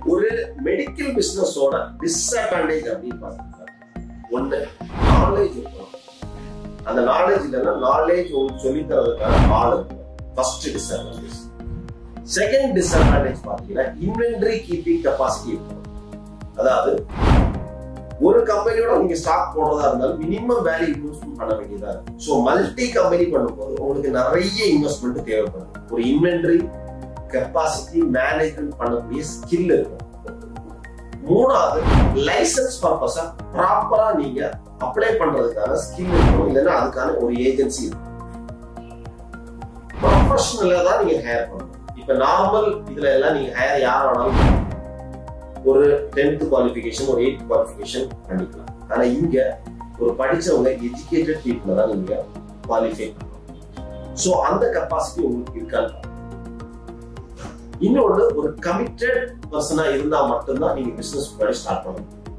ஒரு medical பிசினஸோட disadvantage அப்படின்னு பார்த்தீங்கன்னா ஒண்ணு நாலேஜ் இருக்கணும் அந்த நாலேஜ் இல்லைன்னா நாலேஜ் உங்களுக்கு சொல்லி தரதுக்கான ஆள் ஃபர்ஸ்ட் டிஸ்அட்வான்டேஜ் செகண்ட் டிஸ்அட்வான்டேஜ் பார்த்தீங்கன்னா இன்வென்டரி கீப்பிங் கெப்பாசிட்டி இருக்கணும் அதாவது ஒரு கம்பெனியோட நீங்க ஸ்டாக் போடுறதா இருந்தாலும் மினிமம் வேல்யூ இன்வெஸ்ட்மெண்ட் பண்ண வேண்டியதா இருக்கும் ஸோ மல்டி கம்பெனி பண்ணும்போது உங்களுக்கு நிறைய இன்வெஸ்ட்மெண்ட் தேவைப்படும் ஒரு இன்வென்டரி கெப்பாசிட்டி மேனேஜ்மெண்ட் பண்ணக்கூடிய ஸ்கில் இருக்கும் மூணாவது லைசன்ஸ் பர்பஸா ப்ராப்பரா நீங்க அப்ளை பண்றதுக்கான ஸ்கில் இருக்கணும் இல்லைன்னா அதுக்கான ஒரு ஏஜென்சி இருக்கும் ப்ரொஃபஷனலா தான் நீங்க ஹேர் பண்ணணும் இப்ப நார்மல் இதுல எல்லாம் நீங்க ஹேர் யார் வேணாலும் ஒரு டென்த் குவாலிஃபிகேஷன் ஒரு எயித் குவாலிஃபிகேஷன் பண்ணிக்கலாம் ஆனா இங்க ஒரு படிச்சவங்க எஜுகேட்டட் பீப்புளை தான் நீங்க குவாலிஃபை பண்ணணும் ஸோ அந்த கெப்பாசிட்டி உங்களுக்கு இருக்கான்னு இன்னொன்று ஒரு கமிட்டட் பர்சனா இருந்தா மட்டும்தான் நீங்க பிசினஸ் முன்னாடி ஸ்டார்ட் பண்ண முடியும்